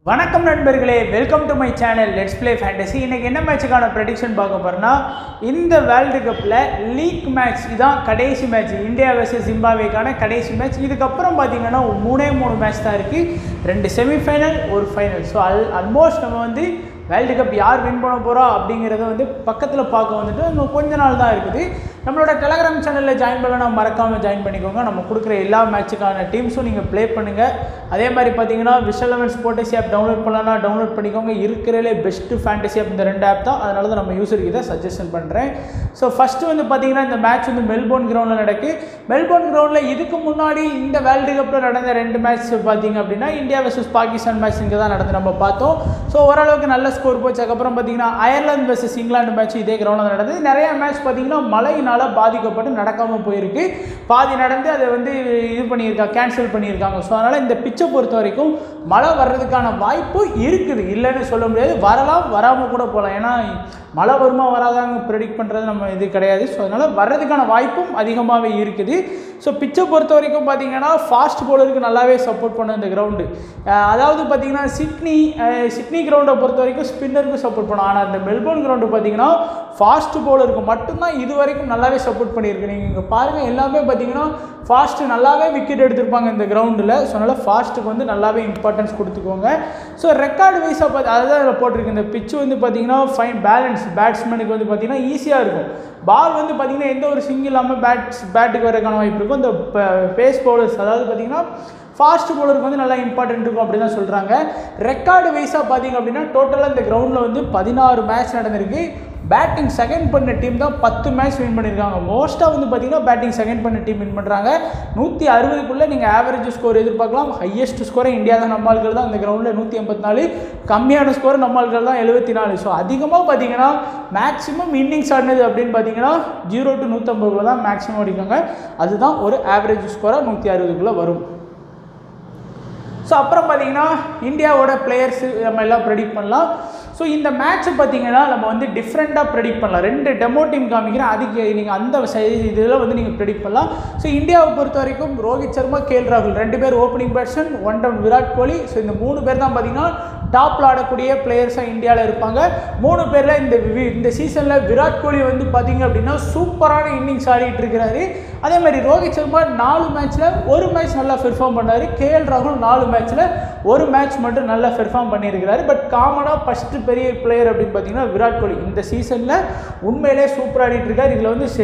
வணக்கம் நண்பர்களே welcome to my channel let's play fantasy இன்னைக்கு என்ன மேட்சுக்கான ப்ரெடிக்ஷன் பார்க்க போறோம்னா இந்த வேர்ல்டு கப்பில் லீக் மேட்ச் இதான் கடைசி மேட்ச் இந்தியா வர்சஸ் ஜிம்பாவேக்கான கடைசி மேட்ச் இதுக்கப்புறம் பார்த்தீங்கன்னா மூணே மூணு மேட்ச் தான் இருக்குது ரெண்டு செமிஃபைனல் ஒரு ஃபைனல் ஸோ அல் ஆல்மோஸ்ட் நம்ம வந்து வேர்ல்டு கப் யார் வின் பண்ண போகிறோம் அப்படிங்கிறத வந்து பக்கத்தில் பார்க்க வந்துட்டு இன்னும் கொஞ்ச நாள் தான் இருக்குது நம்மளோட டெலகிராம் சேனலில் ஜாயின் பண்ணலாம் மறக்காமல் ஜாயின் பண்ணிக்கோங்க நம்ம கொடுக்குற எல்லா மேட்சுக்கான டீம்ஸும் நீங்கள் ப்ளே பண்ணுங்கள் அதே மாதிரி பார்த்தீங்கன்னா விஷல் லெவன் ஸ்போர்டசி ஆப் டவுன்லோட் பண்ணலாம் டவுன்லோட் பண்ணிக்கோங்க இருக்கிறதுலே பெஸ்ட்டு ஃபேண்டசி ஆப் இந்த ரெண்டு ஆப் தான் அதனால தான் நம்ம யூஸருக்கு இதை சஜஷன் பண்ணுறேன் ஸோ ஃபஸ்ட்டு வந்து பார்த்தீங்கன்னா இந்த மேட்ச் வந்து மெல்போர்ன் கிரவுண்டில் நடக்கு மெல்போர்ன் கிரவுண்டில் இதுக்கு முன்னாடி இந்த வேர்ல்டு கப்பில் நடந்த ரெண்டு மேட்ச் பார்த்தீங்க அப்படின்னா இந்தியா வர்சஸ் பாகிஸ்தான் மேட்ச் இங்கே தான் நடந்து நம்ம பார்த்தோம் ஸோ ஓரளவுக்கு நல்ல ஸ்கோர் போச்சு அதுக்கப்புறம் பார்த்தீங்கன்னா அயர்லாந்து வர்சஸ் இங்கிலாந்து மேட்ச் இதே கிரவுண்டில் நடந்தது நிறைய மேட்ச் பார்த்தீங்கன்னா மழையினால் பாதிக்கப்பட்டு நடக்காமல் போயிருக்கு பாதி நடந்து அதை வந்து இது பண்ணியிருக்காங்க கேன்சல் பண்ணியிருக்காங்க ஸோ அதனால் இந்த பிச்சை பொறுத்த வரைக்கும் மழை வர்றதுக்கான வாய்ப்பு இருக்குது இல்லைன்னு சொல்ல முடியாது வரலாம் வராமல் கூட போகலாம் ஏன்னா மழை வருமா வராதாங்க ப்ரெடிக்ட் பண்ணுறது நம்ம இது கிடையாது ஸோ அதனால் வர்றதுக்கான வாய்ப்பும் அதிகமாகவே இருக்குது ஸோ பிச்சை பொறுத்த வரைக்கும் பார்த்தீங்கன்னா ஃபாஸ்ட் பவுலருக்கு நல்லாவே சப்போர்ட் பண்ணும் இந்த கிரவுண்டு அதாவது பார்த்தீங்கன்னா சிட்னி அஹ், சிட்னி கிரவுண்டை பொறுத்த வரைக்கும் ஸ்பின்னருக்கு சப்போர்ட் பண்ணும் ஆனால் இந்த மெல்போர்ன் கிரவுண்டு பார்த்தீங்கன்னா ஃபாஸ்ட் பவுலருக்கு மட்டும்தான் இது வரைக்கும் நல்லாவே சப்போர்ட் பண்ணியிருக்கு நீங்கள் இங்கே பாருங்கள் எல்லாமே பார்த்தீங்கன்னா ஃபாஸ்ட்டு நல்லாவே விக்கெட் எடுத்திருப்பாங்க இந்த கிரவுண்டில் ஸோ அதனால் ஃபாஸ்ட்டுக்கு வந்து நல்லாவே இம்பார்ட்டன்ஸ் கொடுத்துக்கோங்க ஸோ ரெக்கார்டு வைஸாக பார்த்து அதுதான் இதில் போட்டிருக்கு இந்த பிச்சு வந்து பார்த்தீங்கன்னா ஃபைன் பேலன்ஸ் பேட்ஸ்மேனுக்கு வந்து பார்த்தீங்கன்னா ஈஸியாக இருக்கும் பால் வந்து பார்த்தீங்கன்னா எந்த ஒரு சிங்கிள் இல்லாமல் பேட்ஸ் பேட்டுக்கு வரக்கான வாய்ப்பு இருக்கும் இந்த பேஸ் பவுலர்ஸ் அதாவது பார்த்தீங்கன்னா ஃபாஸ்ட் பவுலருக்கு வந்து நல்லா இம்பார்ட்டன்ட் இருக்கும் அப்படி தான் சொல்கிறாங்க ரெக்கார்டு வைஸாக பார்த்தீங்க அப்படின்னா டோட்டலாக இந்த கிரவுண்டில் வந்து பதினாறு மேட்ச் நடந்திருக்கு பேட்டிங் செகண்ட் பண்ண டீம் தான் பத்து மேட்ச் வின் பண்ணியிருக்காங்க மோஸ்ட்டாக வந்து பார்த்தீங்கன்னா பேட்டிங் செகண்ட் பண்ண டீம் வின் பண்ணுறாங்க நூற்றி அறுபதுக்குள்ளே நீங்கள் ஆவரேஜ் ஸ்கோர் எதிர்பார்க்கலாம் ஹையஸ்ட் ஸ்கோரை இந்தியா தான் நம்ம ஆட்கள் தான் அந்த கிரவுண்டில் நூற்றி எண்பத்தி நாலு கம்மியான ஸ்கோர் நம்ம ஆட்கள் தான் எழுபத்தி நாலு ஸோ அதிகமாக பார்த்தீங்கன்னா மேக்ஸிமம் இன்னிங்ஸ் ஆடினது அப்படின்னு பார்த்தீங்கன்னா ஜீரோ டு நூற்றம்பதுக்குள்ள தான் மேக்ஸிமம் அடிக்காங்க அதுதான் ஒரு ஆவரேஜ் ஸ்கோராக நூற்றி அறுபதுக்குள்ளே வரும் ஸோ அப்புறம் பார்த்தீங்கன்னா இந்தியாவோட பிளேயர்ஸ் நம்ம எல்லாம் ப்ரெடிக்ட் பண்ணலாம் ஸோ இந்த மேட்ச்சை பார்த்தீங்கன்னா நம்ம வந்து டிஃப்ரெண்ட்டாக ப்ரெடிக்ட் பண்ணலாம் ரெண்டு டெமோ டீம் காமிக்கிறேன் அதுக்கு நீங்கள் அந்த இதில் வந்து நீங்கள் ப்ரெடிக்ட் பண்ணலாம் ஸோ இந்தியாவை பொறுத்த வரைக்கும் ரோஹித் சர்மா கேஎல் ராகுல் ரெண்டு பேர் opening batsman one down Virat Kohli so இந்த மூணு பேர் தான் பார்த்தீங்கன்னா டாப்பில் ஆடக்கூடிய பிளேயர்ஸாக இந்தியாவில் இருப்பாங்க மூணு பேரில் இந்த வி- இந்த சீசனில் விராட் கோலி வந்து பார்த்தீங்க அப்படின்னா சூப்பரான இன்னிங்ஸ் ஆடிட்டு இருக்கிறாரு அதே மாதிரி ரோஹித் சர்மா நாலு மேட்ச்சில் ஒரு மேட்ச் நல்லா பெர்ஃபார்ம் பண்ணார் கேஎல் ராகுல் நாலு மேட்ச்சில் ஒரு மேட்ச் மட்டும் நல்லா பெர்ஃபார்ம் பண்ணியிருக்கிறாரு பட் காமனாக ஃபஸ்ட்டு பெரிய பிளேயர் அப்படின்னு பார்த்தீங்கன்னா விராட் கோலி இந்த சீசனில் உண்மையிலே சூப்பர் ஆடிட்டு இருக்கார் இதில் வந்து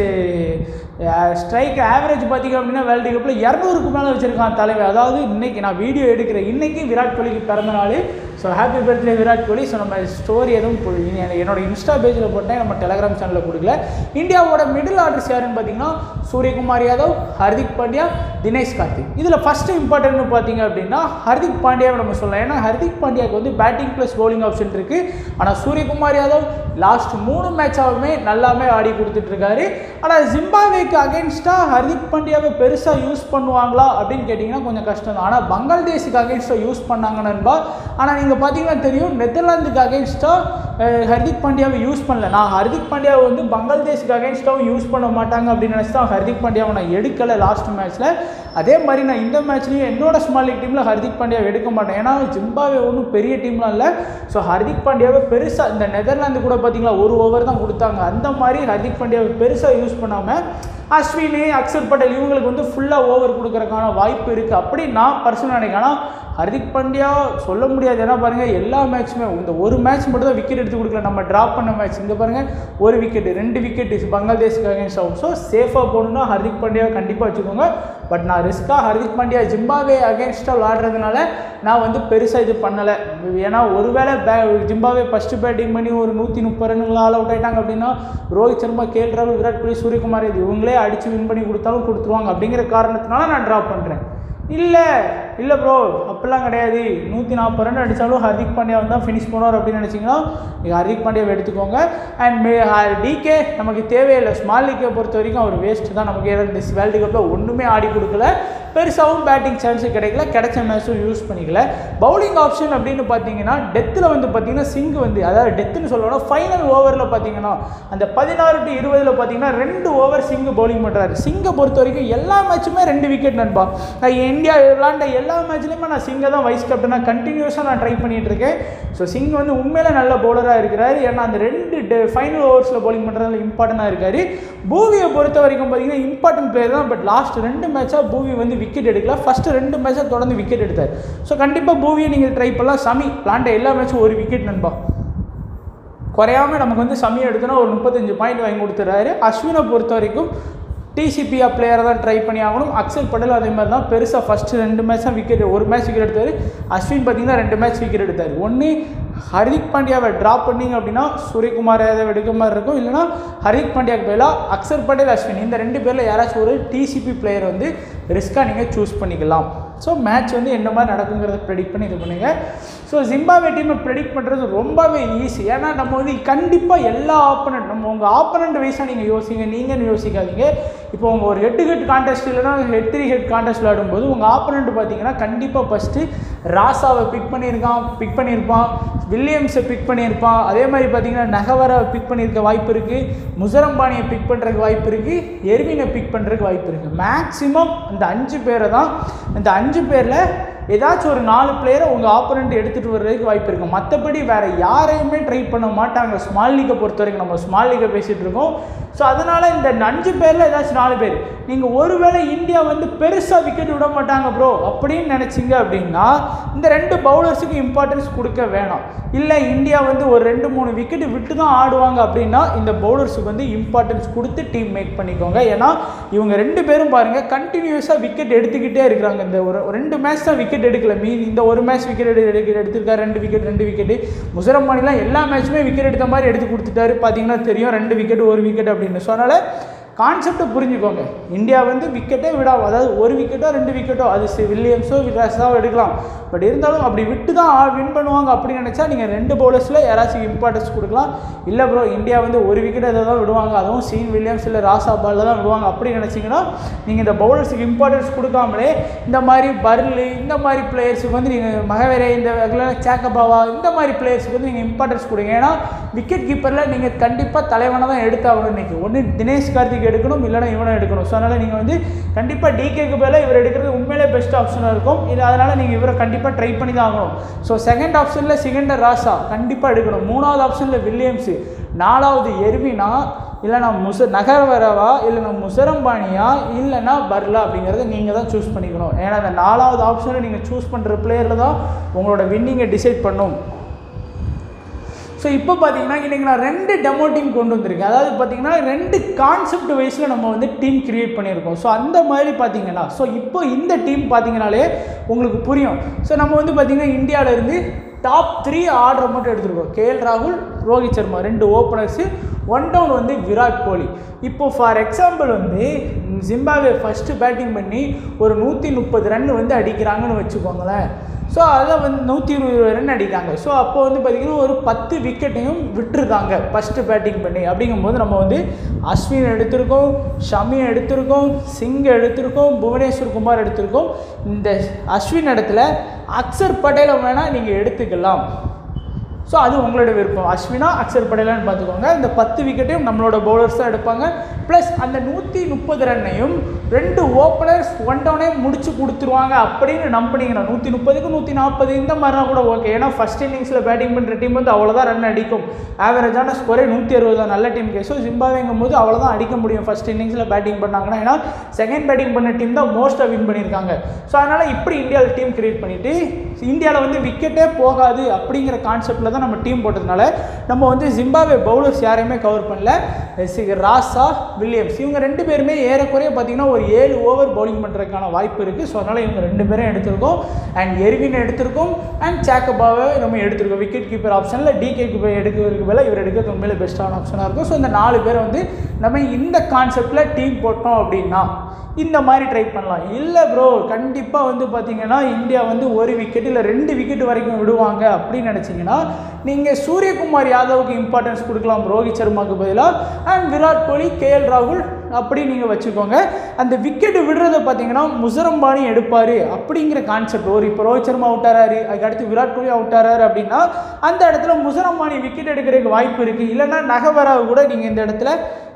ஸ்ட்ரைக் ஆவரேஜ் பார்த்தீங்க அப்படின்னா வேர்ல்டு கப்பில் இரநூறுக்கு மேலே வச்சிருக்கான் தலைவர் அதாவது இன்னைக்கு நான் வீடியோ எடுக்கிறேன் இன்னைக்கு விராட் கோலிக்கு பிறந்த நாள் so happy birthday Virat Kohli so நம்ம ஸ்டோரி எதுவும் போ- இனி என்னோட இன்ஸ்டா பேஜில் போட்டேன் நம்ம டெலகிராம் சேனலில் கொடுக்கல இந்தியாவோட மிடில் ஆர்டர்ஸ் யாருன்னு பார்த்தீங்கன்னா சூரியகுமார் யாதவ் ஹர்திக் பாண்டியா தினேஷ் கார்த்திக் இதில் ஃபஸ்ட்டு இம்பார்ட்டன்ட்னு பார்த்தீங்க அப்படின்னா ஹர்திக் பாண்டியாவை நம்ம சொல்லலாம் ஏன்னா ஹர்திக் பாண்டியாவுக்கு வந்து பேட்டிங் ப்ளஸ் bowling ஆப்ஷன் இருக்குது ஆனால் சூரியகுமார் யாதவ் லாஸ்ட் மூணு மேட்சாகவுமே நல்லாமே ஆடி கொடுத்துட்ருக்காரு ஆனால் ஜிம்பாவேக்கு அகேன்ஸ்டாக ஹர்திக் பாண்டியாவை பெருசாக யூஸ் பண்ணுவாங்களா அப்படின்னு கேட்டிங்கன்னா கொஞ்சம் கஷ்டம் தான் ஆனால் பங்களாதேஷுக்கு அகேன்ஸ்டாக யூஸ் பண்ணாங்க நண்பா ஆனால் நீங்கள் பார்த்தீங்கன்னா தெரியும் நெதர்லாந்துக்கு அகேன்ஸ்டாக ஹர்திக் பாண்டியாவை யூஸ் பண்ணல நான் ஹர்திக் பாண்டியாவை வந்து பங்களாதேஷுக்கு அகேன்ஸ்டாகவும் யூஸ் பண்ண மாட்டாங்க அப்படின்னு நினச்சி தான் ஹர்திக் பாண்டியாவை நான் எடுக்கலை லாஸ்ட் மேட்ச்சில் அதே மாதிரி நான் இந்த மேட்ச்லையும் என்னோட ஸ்மால் லீக் டீமில் ஹர்திக் பாண்டியாவை எடுக்க மாட்டேன் ஏன்னா ஜிம்பாவே ஒன்றும் பெரிய டீம்லாம் இல்லை ஸோ ஹர்திக் பாண்டியாவை பெருசாக இந்த நெதர்லாந்து கூட பார்த்தீங்களா ஒரு ஓவர் தான் கொடுத்தாங்க அந்த மாதிரி ஹர்திக் பாண்டியாவை பெருசாக யூஸ் பண்ணாமல் அஸ்வினி அக்ஷர் பட்டேல் இவங்களுக்கு வந்து ஃபுல்லாக ஓவர் கொடுக்கறதுக்கான வாய்ப்பு இருக்குது அப்படி நான் பர்சனல் நினைக்கிறேன் ஆனா, ஹர்திக் பாண்டியா சொல்ல முடியாது ஏன்னா பாருங்கள் எல்லா மேட்ச்சுமே இந்த ஒரு மேட்ச் மட்டும் தான் விக்கெட் எடுத்து கொடுக்கல நம்ம ட்ராப் பண்ண மேட்ச் இங்கே பாருங்கள் ஒரு விக்கெட் ரெண்டு விக்கெட் பங்களாதேஷ்க்கு அகேன்ஸ்ட் ஆகும் ஸோ சேஃபாக போகணுன்னா ஹர்திக் பாண்டியாவை கண்டிப்பாக வச்சுக்கோங்க பட் நான் ரிஸ்க்காக ஹர்திக் பாண்டியா ஜிம்பாவே அகேன்ஸ்டாக விளாடுறதுனால நான் வந்து பெருசாக இது பண்ணலை ஏன்னா ஒருவேளை பே ஜிம்பாவே ஃபஸ்ட்டு பேட்டிங் பண்ணி ஒரு நூற்றி முப்பது ரன்னுகள் ஆல் அவுட் ஆயிட்டாங்க அப்படின்னா ரோஹித் சர்மா கேஎல் ராகுல் விராட் கோலி சூரியகுமார் இது இவங்களே அடித்து வின் பண்ணி கொடுத்தாலும் கொடுத்துருவாங்க அப்படிங்கிற காரணத்தினால நான் ட்ராப் பண்ணுறேன் இல்லை இல்லை ப்ரோ அப்படிலாம் கிடையாது நூற்றி நாற்பது ரன் அடித்தாலும் ஹர்திக் பாண்டியா வந்து தான் ஃபினிஷ் பண்ணுவார் அப்படின்னு நினச்சிங்கன்னா நீங்கள் ஹர்திக் பாண்டியாவை எடுத்துக்கோங்க அண்ட் டிகே நமக்கு தேவையில்லை ஸ்மால் லீக்கை பொறுத்த வரைக்கும் அவர் வேஸ்ட்டு தான் நமக்கு ஏன்னா இந்த வேர்ல்டு கப்பில் ஒன்றுமே ஆடி கொடுக்கல பெருசாகவும் பேட்டிங் சான்ஸ் கிடைக்கல கிடைச்ச மேட்சும் யூஸ் பண்ணிக்கல பவுலிங் ஆப்ஷன் அப்படின்னு பார்த்தீங்கன்னா டெத்தில் வந்து பார்த்தீங்கன்னா சிங் வந்து அதாவது டெத்துன்னு சொல்லணும் ஃபைனல் ஓவரில் பார்த்தீங்கன்னா அந்த பதினாறு டு இருபதில் பார்த்தீங்கன்னா ரெண்டு ஓவர் சிங்கு பவுலிங் பண்ணுறாரு சிங்கை பொறுத்த வரைக்கும் எல்லா மேட்சுமே ரெண்டு விக்கெட் நண்பா நான் இந்தியா விளாண்ட எல்லா மேட்ச்லையுமே நான் சிங்கை தான் வைஸ் கேப்டனாக கண்டினியூஸாக நான் ட்ரை பண்ணிட்டு இருக்கேன் ஸோ சிங் வந்து உண்மையில நல்ல பவுலராக இருக்கிறாரு ஏன்னா அந்த ரெண்டு ஃபைனல் ஓவர்ஸில் பவுலிங் பண்ணுறதுல இம்பார்ட்டண்டாக இருக்காரு பூவியை பொறுத்த வரைக்கும் பார்த்தீங்கன்னா இம்பார்ட்டன்ட் பிளேயர் தான் பட் லாஸ்ட் ரெண்டு மேட்சாக பூவி வந்து விக்கெட் எடுக்கல ஃபஸ்ட்டு ரெண்டு மேட்சாக தொடர்ந்து விக்கெட் எடுத்தார் ஸோ கண்டிப்பாக பூவியை நீங்கள் ட்ரை பண்ணலாம் சமி விளாண்ட எல்லா மேட்சும் ஒரு விக்கெட் நண்பா குறையாம நமக்கு வந்து சமயம் எடுத்தோன்னா ஒரு முப்பத்தஞ்சு பாயிண்ட் வாங்கி கொடுத்துறாரு அஸ்வினை பொறுத்த வரைக்கும் டிசிபிஆ பிளேயரை தான் ட்ரை பண்ணி ஆகணும் அக்ஷர் பட்டேல் அதே மாதிரி தான் பெருசாக ஃபஸ்ட்டு ரெண்டு மேட்ச் தான் விக்கெட் ஒரு மேட்ச் விக்கெட் எடுத்தார் அஸ்வின் பார்த்தீங்கன்னா ரெண்டு மேட்ச் விக்கெட் எடுத்தார் ஒன்று ஹர்திக் பாண்டியாவை ட்ராப் பண்ணிங்க அப்படின்னா சூரியகுமார் யாதவ் எடுக்க மாதிரி இருக்கும் இல்லைனா ஹர்திக் பாண்டியாவுக்கு பதிலாக அக்ஷர் பட்டேல் அஸ்வின் இந்த ரெண்டு பேரில் யாராச்சும் ஒரு டிசிபி பிளேயர் வந்து ரிஸ்க்காக நீங்கள் சூஸ் பண்ணிக்கலாம் ஸோ மேட்ச் வந்து என்ன மாதிரி நடக்குங்கிறத ப்ரெடிக்ட் பண்ணி இது பண்ணுங்கள் ஸோ ஜிம்பாவே டீமை ப்ரெடிக்ட் பண்ணுறது ரொம்பவே ஈஸி ஏன்னா நம்ம வந்து கண்டிப்பாக எல்லா ஆப்பனண்ட் நம்ம உங்கள் ஆப்பனண்ட் வைஸாக நீங்கள் யோசிங்க நீங்கன்னு யோசிக்காதீங்க இப்போ உங்கள் ஒரு ஹெட் ஹெட் கான்டெஸ்ட் இல்லைனா ஹெட் த்ரீ ஹெட் கான்டெஸ்ட் விளையாடும்போது உங்கள் ஆப்பனண்ட் பார்த்தீங்கன்னா கண்டிப்பாக ஃபஸ்ட்டு ராசாவை பிக் பண்ணியிருக்கான் பிக் பண்ணியிருப்பான் வில்லியம்ஸை பிக் பண்ணியிருப்பான் அதே மாதிரி பார்த்தீங்கன்னா நகவரை பிக் பண்ணியிருக்க வாய்ப்பு இருக்குது முசரம்பானியை பிக் பண்ணுறதுக்கு வாய்ப்பு இருக்குது எர்வினை பிக் பண்ணுறதுக்கு வாய்ப்பு இருக்குது மேக்ஸிமம் இந்த அஞ்சு பேரை தான் இந்த அஞ்சு பேரில் ஏதாச்சும் ஒரு நாலு பிளேயரை உங்கள் ஆப்போனண்ட் எடுத்துகிட்டு வர்றதுக்கு வாய்ப்பு இருக்குது மற்றபடி வேறு யாரையுமே ட்ரை பண்ண மாட்டாங்க ஸ்மால் லீக்கை பொறுத்த வரைக்கும் நம்ம ஸ்மால் லீக்கை பேசிகிட்டு இருக்கோம் ஸோ அதனால் இந்த அஞ்சு பேரில் ஏதாச்சும் நாலு பேர் நீங்கள் ஒருவேளை இந்தியா வந்து பெருசாக விக்கெட் விட மாட்டாங்க ப்ரோ அப்படின்னு நினச்சிங்க அப்படின்னா இந்த ரெண்டு பவுலர்ஸுக்கு இம்பார்ட்டன்ஸ் கொடுக்க வேணாம் இல்லை இந்தியா வந்து ஒரு ரெண்டு மூணு விக்கெட் விட்டு தான் ஆடுவாங்க அப்படின்னா இந்த பவுலர்ஸுக்கு வந்து இம்பார்ட்டன்ஸ் கொடுத்து டீம் மேக் பண்ணிக்கோங்க ஏன்னா இவங்க ரெண்டு பேரும் பாருங்கள் கண்டினியூஸாக விக்கெட் எடுத்துக்கிட்டே இருக்கிறாங்க இந்த ஒரு ஒரு ரெண்டு மேட்ச் தான் விக்கெட் எடுக்கல மீதி இந்த ஒரு மேட்ச் விக்கெட் எடு எடுக்க எடுத்திருக்காரு ரெண்டு விக்கெட் ரெண்டு விக்கெட்டு முசரம்பானிலாம் எல்லா மேட்ச்சுமே விக்கெட் எடுத்த மாதிரி எடுத்து கொடுத்துட்டாரு பார்த்தீங்கன்னா தெரியும் ரெண்டு விக்கெட் ஒரு விக்கெட் அப்படின்னு ஸோ அதனால் கான்செப்டை புரிஞ்சுக்கோங்க இந்தியா வந்து விக்கெட்டே விடாம அதாவது ஒரு விக்கெட்டோ ரெண்டு விக்கெட்டோ அது சி- வில்லியம்ஸோ விராஸாவோ எடுக்கலாம் பட் இருந்தாலும் அப்படி விட்டு தான் வின் பண்ணுவாங்க அப்படின்னு நினச்சா நீங்கள் ரெண்டு பவுலர்ஸில் யாராச்சும் இம்பார்ட்டன்ஸ் கொடுக்கலாம் இல்லை ப்ரோ இந்தியா வந்து ஒரு விக்கெட் அதை தான் விடுவாங்க அதுவும் சீன் வில்லியம்ஸ் இல்லை ராசா பாலில் தான் விடுவாங்க அப்படின்னு நினச்சிங்கன்னா நீங்கள் இந்த பவுலர்ஸுக்கு இம்பார்ட்டன்ஸ் கொடுக்காமலே இந்த மாதிரி பர்லு இந்த மாதிரி பிளேயர்ஸுக்கு வந்து நீங்கள் மகவேரே இந்த சேக்கபாவா இந்த மாதிரி பிளேயர்ஸுக்கு வந்து நீங்கள் இம்பார்ட்டன்ஸ் கொடுங்க ஏன்னா விக்கெட் கீப்பரில் நீங்கள் கண்டிப்பாக தலைவனை தான் எடுத்தாகணும் இன்னைக்கு ஒன்று தினேஷ் கார்த்திக் எடுக்கணும் இல்லைனா இவனை எடுக்கணும் ஸோ அதனால் நீங்கள் வந்து கண்டிப்பாக டிகேக்கு பதிலாக இவர் எடுக்கிறது உண்மையிலே பெஸ்ட் ஆப்ஷனாக இருக்கும் இல்லை அதனால் நீங்கள் இவரை கண்டிப்பாக ட்ரை பண்ணி தான் ஆகணும் ஸோ செகண்ட் ஆப்ஷனில் செகண்டர் ராசா கண்டிப்பாக எடுக்கணும் மூணாவது ஆப்ஷனில் வில்லியம்ஸு நாலாவது எர்வினா இல்லைனா முச நகர்வரவா இல்லைனா முசரம்பானியா இல்லைனா பர்லா அப்படிங்கிறத நீங்கள் தான் சூஸ் பண்ணிக்கணும் ஏன்னா அந்த நாலாவது ஆப்ஷனை நீங்கள் சூஸ் பண்ணுற பிளேயரில் தான் உங்களோட வின்னிங்கை டிசைட் பண்ணும் ஸோ இப்போ பார்த்தீங்கன்னா இன்றைக்கி நான் ரெண்டு டெமோ டீம் கொண்டு வந்திருக்கேன் அதாவது பார்த்தீங்கன்னா ரெண்டு கான்செப்ட் வைஸில் நம்ம வந்து டீம் கிரியேட் பண்ணியிருக்கோம் ஸோ அந்த மாதிரி பார்த்தீங்கன்னா ஸோ இப்போ இந்த டீம் பார்த்தீங்கனாலே உங்களுக்கு புரியும் ஸோ நம்ம வந்து பார்த்தீங்கன்னா இந்தியாவில இருந்து டாப் த்ரீ ஆர்டரை மட்டும் எடுத்துருக்கோம் கேஎல் ராகுல் ரோஹித் சர்மா ரெண்டு ஓப்பனர்ஸு ஒன் டவுன் வந்து விராட் கோலி இப்போ ஃபார் எக்ஸாம்பிள் வந்து ஜிம்பாவே ஃபஸ்ட்டு பேட்டிங் பண்ணி ஒரு நூற்றி முப்பது ரன் வந்து அடிக்கிறாங்கன்னு வச்சுக்கோங்களேன் ஸோ அதில் வந்து நூற்றி இருபது ரன் அடிக்காங்க ஸோ அப்போ வந்து பார்த்திங்கன்னா ஒரு பத்து விக்கெட்டையும் விட்டுருக்காங்க ஃபஸ்ட்டு பேட்டிங் பண்ணி அப்படிங்கும்போது நம்ம வந்து அஸ்வின் எடுத்திருக்கோம் ஷமி எடுத்திருக்கோம் சிங் எடுத்திருக்கோம் புவனேஸ்வர் குமார் எடுத்திருக்கோம் இந்த அஸ்வின் இடத்துல அக்சர் பட்டேலை வேணால் நீங்கள் எடுத்துக்கலாம் ஸோ அது உங்களோட விருப்பம் அஸ்வினா அக்ஷர் படேலான்னு பார்த்துக்கோங்க இந்த பத்து விக்கெட்டையும் நம்மளோட பவுலர்ஸ் தான் எடுப்பாங்க ப்ளஸ் அந்த நூற்றி முப்பது ரன்னையும் ரெண்டு ஓப்பனர்ஸ் ஒன் டவுனே முடிச்சு கொடுத்துருவாங்க அப்படின்னு நம்பினீங்கன்னா நூற்றி முப்பதுக்கு நூற்றி நாற்பது இந்த மாதிரிலாம் கூட ஓகே ஏன்னா ஃபஸ்ட் இன்னிங்ஸில் பேட்டிங் பண்ணுற டீம் வந்து அவ்வளோதான் ரன் அடிக்கும் ஆவரேஜான ஸ்கோரே நூற்றி அறுபது தான் நல்ல டீம் ஸோ ஜிம்பாவேங்கும் போது அவ்வளோதான் அடிக்க முடியும் ஃபஸ்ட் இன்னிங்ஸில் பேட்டிங் பண்ணாங்கன்னா ஏன்னா செகண்ட் பேட்டிங் பண்ண டீம் தான் மோஸ்ட்டாக வின் பண்ணியிருக்காங்க ஸோ அதனால் இப்படி இந்தியாவில் டீம் கிரியேட் பண்ணிவிட்டு இந்தியாவில் வந்து விக்கெட்டே போகாது அப்படிங்கிற கான்செப்டில் தான் நம்ம டீம் போட்டதுனால நம்ம வந்து ஜிம்பாவே பவுலர்ஸ் யாரையுமே கவர் பண்ணல சி- ராசா வில்லியம்ஸ் இவங்க ரெண்டு பேருமே ஏறக்குறைய பார்த்தீங்கன்னா ஒரு ஏழு ஓவர் பவுலிங் பண்ணுறதுக்கான வாய்ப்பு இருக்குது ஸோ அதனால் இவங்க ரெண்டு பேரும் எடுத்திருக்கோம் அண்ட் எர்வின் எடுத்திருக்கோம் அண்ட் சேக்கபாவை நம்ம எடுத்திருக்கோம் விக்கெட் கீப்பர் ஆப்ஷனில் டிகேக்கு போய் எடுக்கிறதுக்கு மேலே இவர் எடுக்கிறது உண்மையிலே பெஸ்ட்டான ஆப்ஷனாக இருக்கும் ஸோ இந்த நாலு பேரை வந்து நம்ம இந்த கான்செப்டில் டீம் போட்டோம் அப்படின்னா இந்த மாதிரி ட்ரை பண்ணலாம் இல்லை ப்ரோ கண்டிப்பாக வந்து பார்த்தீங்கன்னா இந்தியா வந்து ஒரு விக்கெட் இல்லை ரெண்டு விக்கெட் வரைக்கும் விடுவாங்க அப்படின்னு நினச்சிங்கன்னா நீங்கள் சூரியகுமார் யாதவுக்கு இம்பார்ட்டன்ஸ் கொடுக்கலாம் ரோஹித் சர்மாவுக்கு பதிலாக அண்ட் விராட் கோலி கேஎல் ராகுல் அப்படி நீங்கள் வச்சுக்கோங்க அந்த விக்கெட் விடுறத பார்த்தீங்கன்னா முசரம்பானி எடுப்பார் அப்படிங்கிற கான்செப்ட் ஒரு இப்போ ரோஹித் சர்மா அவுட் ஆறாரு அதுக்கடுத்து விராட் கோலி அவுட் ஆறாரு அப்படின்னா அந்த இடத்துல முசரம்பானி விக்கெட் எடுக்கிறதுக்கு வாய்ப்பு இருக்குது இல்லைன்னா நகவராவை கூட நீங்கள் இந்த இடத்துல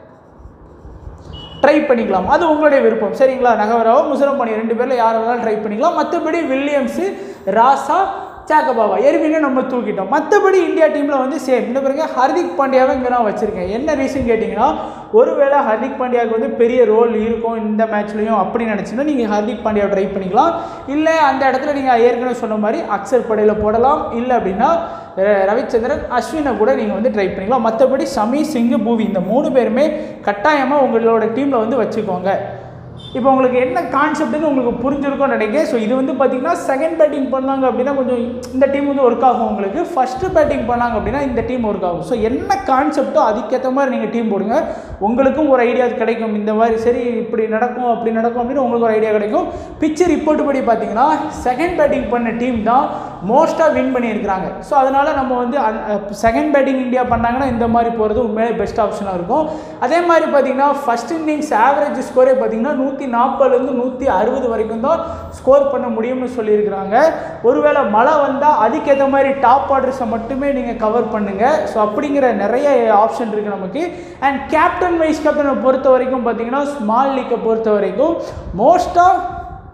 ட்ரை பண்ணிக்கலாம் அது உங்களுடைய விருப்பம் சரிங்களா நகவராவோ முசரம்பானி ரெண்டு பேரில் யார் வேணாலும் ட்ரை பண்ணிக்கலாம் மற்றபடி வில்லியம்ஸு ராசா சாக்கபாவா எருவினை நம்ம தூக்கிட்டோம் மற்றபடி இந்தியா டீமில் வந்து சேம் இந்த பிறகு ஹர்திக் பாண்டியாவை இங்கே நான் வச்சுருக்கேன் என்ன ரீசன் கேட்டிங்கன்னா ஒருவேளை ஹர்திக் பாண்டியாவுக்கு வந்து பெரிய ரோல் இருக்கும் இந்த மேட்ச்லையும் அப்படி நினச்சிங்கன்னா நீங்கள் ஹர்திக் பாண்டியாவை ட்ரை பண்ணிக்கலாம் இல்லை அந்த இடத்துல நீங்கள் ஏற்கனவே சொன்ன மாதிரி அக்சர் படையில் போடலாம் இல்லை அப்படின்னா அஹ், ரவிச்சந்திரன் அஸ்வினை கூட நீங்கள் வந்து ட்ரை பண்ணிக்கலாம் மற்றபடி சமி சிங்கு பூவி இந்த மூணு பேருமே கட்டாயமாக உங்களோட டீமில் வந்து வச்சுக்கோங்க இப்போ உங்களுக்கு என்ன கான்செப்ட்னு உங்களுக்கு புரிஞ்சிருக்கும்னு நினைக்கிறேன் ஸோ இது வந்து பார்த்தீங்கன்னா செகண்ட் பேட்டிங் பண்ணாங்க அப்படின்னா கொஞ்சம் இந்த டீம் வந்து ஒர்க் ஆகும் உங்களுக்கு ஃபஸ்ட்டு பேட்டிங் பண்ணாங்க அப்படின்னா இந்த டீம் ஒர்க் ஆகும் ஸோ என்ன கான்செப்ட்டோ அதுக்கேற்ற மாதிரி நீங்கள் டீம் போடுங்க உங்களுக்கும் ஒரு ஐடியா கிடைக்கும் இந்த மாதிரி சரி இப்படி நடக்கும் அப்படி நடக்கும் அப்படின்னு உங்களுக்கு ஒரு ஐடியா கிடைக்கும் பிச்சு ரிப்போர்ட் படி பார்த்தீங்கன்னா செகண்ட் பேட்டிங் பண்ண டீம் தான் மோஸ்ட்டாக வின் பண்ணியிருக்கிறாங்க ஸோ அதனால் நம்ம வந்து செகண்ட் பேட்டிங் இந்தியா பண்ணாங்கன்னா இந்த மாதிரி போகிறது உண்மையிலே பெஸ்ட் ஆப்ஷனாக இருக்கும் அதே மாதிரி பார்த்தீங்கன்னா ஃபஸ்ட் இன்னிங்ஸ் ஆவரேஜ் ஸ்கோரே பார்த்தீங்கன்னா நூற்றி நாற்பதுலேருந்து நூற்றி அறுபது வரைக்கும் தான் ஸ்கோர் பண்ண முடியும்னு சொல்லியிருக்கிறாங்க ஒருவேளை மழை வந்தால் அதுக்கேற்ற மாதிரி டாப் ஆர்டர்ஸை மட்டுமே நீங்கள் கவர் பண்ணுங்கள் ஸோ அப்படிங்கிற நிறைய ஆப்ஷன் இருக்குது நமக்கு அண்ட் கேப்டன் வைஸ் கேப்டனை பொறுத்த வரைக்கும் பார்த்தீங்கன்னா ஸ்மால் லீக்கை பொறுத்த வரைக்கும் மோஸ்ட்டாக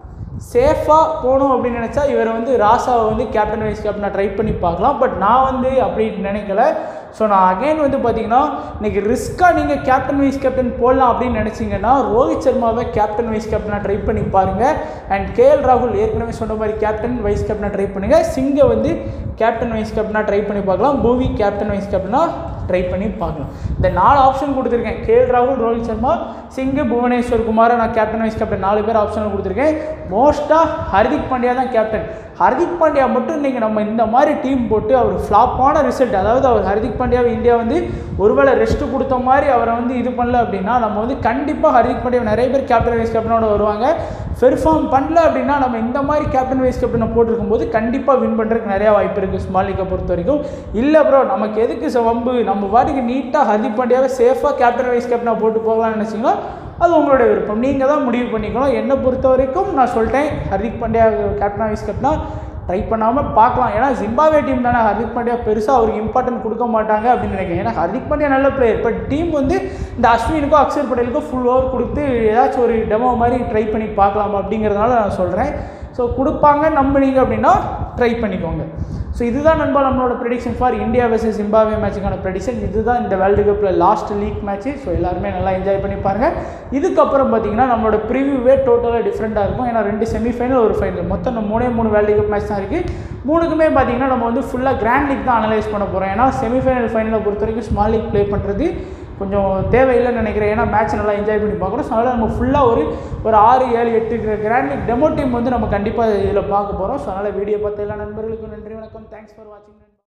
சேஃபாக போகணும் அப்படின்னு நினச்சா இவர் வந்து ராசாவை வந்து கேப்டன் வைஸ் கேப்டனாக ட்ரை பண்ணி பார்க்கலாம் பட் நான் வந்து அப்படி நினைக்கல ஸோ நான் அகைன் வந்து பார்த்தீங்கன்னா இன்னைக்கு ரிஸ்க்காக நீங்கள் கேப்டன் வைஸ் கேப்டன் போடலாம் அப்படின்னு நினச்சிங்கன்னா ரோஹித் சர்மாவை கேப்டன் வைஸ் கேப்டனாக ட்ரை பண்ணி பாருங்கள் அண்ட் கேஎல் ராகுல் ஏற்கனவே சொன்ன மாதிரி கேப்டன் வைஸ் கேப்டனாக ட்ரை பண்ணுங்கள் சிங்கை வந்து கேப்டன் வைஸ் கேப்டனாக ட்ரை பண்ணி பார்க்கலாம் பூவி கேப்டன் வைஸ் கேப்டனாக ட்ரை பண்ணி பார்க்கலாம் இந்த நாலு ஆப்ஷன் கொடுத்துருக்கேன் கேஎல் ராகுல் ரோஹித் சர்மா சிங்கு புவனேஸ்வர் குமாரை நான் கேப்டன் வைஸ் கேப்டன் நாலு பேர் ஆப்ஷனில் கொடுத்துருக்கேன் மோஸ்ட்டாக ஹர்திக் பாண்டியா தான் கேப்டன் ஹர்திக் பாண்டியா மட்டும் இன்றைக்கி நம்ம இந்த மாதிரி டீம் போட்டு அவர் ஃப்ளாப்பான ரிசல்ட் அதாவது அவர் ஹர்திக் பாண்டியாவை இந்தியா வந்து ஒருவேளை ரெஸ்ட் கொடுத்த மாதிரி அவரை வந்து இது பண்ணல அப்படின்னா நம்ம வந்து கண்டிப்பாக ஹர்திக் பாண்டியா நிறைய பேர் கேப்டன் வைஸ் கேப்டனோட வருவாங்க பெர்ஃபார்ம் பண்ணல அப்படின்னா நம்ம இந்த மாதிரி கேப்டன் வைஸ் கேப்டனை போட்டிருக்கும் போது கண்டிப்பாக வின் பண்ணுறதுக்கு நிறையா வாய்ப்பு இருக்குது ஸ்மால் லீக்கை பொறுத்த வரைக்கும் இல்லை ப்ரோ நமக்கு எதுக்கு ச- வம்பு நம்ம பாட்டுக்கு நீட்டாக ஹர்திக் பாண்டியாவை சேஃபாக கேப்டன் வைஸ் கேப்டனாக போட்டு போகலாம்னு நினச்சிங்கன்னா அது உங்களோட விருப்பம் நீங்கள் தான் முடிவு பண்ணிக்கணும் என்னை பொறுத்த வரைக்கும் நான் சொல்லிட்டேன் ஹர்திக் பாண்டியா கேப்டனா வைஸ் கேப்டனா ட்ரை பண்ணாமல் பார்க்கலாம் ஏன்னா ஜிம்பாவே டீம் தானே ஹர்திக் பாண்டியா பெருசாக அவருக்கு இம்பார்ட்டன்ட் கொடுக்க மாட்டாங்க அப்படின்னு நினைக்கிறேன் ஏன்னா ஹர்திக் பாண்டியா நல்ல பிளேயர் பட் டீம் வந்து இந்த அஸ்வினுக்கும் அக்ஷர் பட்டேலுக்கும் ஃபுல் ஓவர் கொடுத்து ஏதாச்சும் ஒரு டெமோ மாதிரி ட்ரை பண்ணி பார்க்கலாம் அப்படிங்கிறதுனால நான் சொல்கிறேன் ஸோ கொடுப்பாங்க நம்பினீங்க அப்படின்னா ட்ரை பண்ணிக்கோங்க ஸோ இதுதான் நண்பா நம்மளோட prediction for India vs Zimbabwe மேட்சுக்கான ப்ரெடிக்ஷன் இதுதான் இந்த வேர்ல்டு கப்பில் லாஸ்ட் லீக் மேட்ச்சு ஸோ எல்லாருமே நல்லா என்ஜாய் பண்ணி பாருங்கள் இதுக்கப்புறம் பார்த்தீங்கன்னா நம்மளோட ப்ரிவியூவே டோட்டலாக டிஃப்ரெண்ட்டாக இருக்கும் ஏன்னா ரெண்டு செமிஃபைனல் ஒரு ஃபைனல் மொத்தம் நம்ம மூணே மூணு வேர்ல்டு கப் மேட்ச் தான் இருக்குது மூணுக்குமே பார்த்தீங்கன்னா நம்ம வந்து ஃபுல்லாக கிராண்ட் லீக் தான் அனலைஸ் பண்ண போகிறோம் ஏன்னா செமிஃபைனல் ஃபைனலை பொறுத்த வரைக்கும் ஸ்மால் லீக் ப்ளே பண்ணுறது கொஞ்சம் தேவையில்லைன்னு நினைக்கிறேன் ஏன்னா மேட்ச் நல்லா என்ஜாய் பண்ணி பார்க்குறோம் ஸோ அதனால் நம்ம ஃபுல்லாக ஒரு ஒரு ஆறு ஏழு எட்டு கிராண்ட் லீக் டெமோ டீம் வந்து நம்ம கண்டிப்பாக இதில் பார்க்க போகிறோம் ஸோ அதனால் வீடியோ பார்த்த எல்லா நண்பர்களுக்கும் நன்றி வணக்கம் தேங்க்ஸ் ஃபார் வாட்சிங்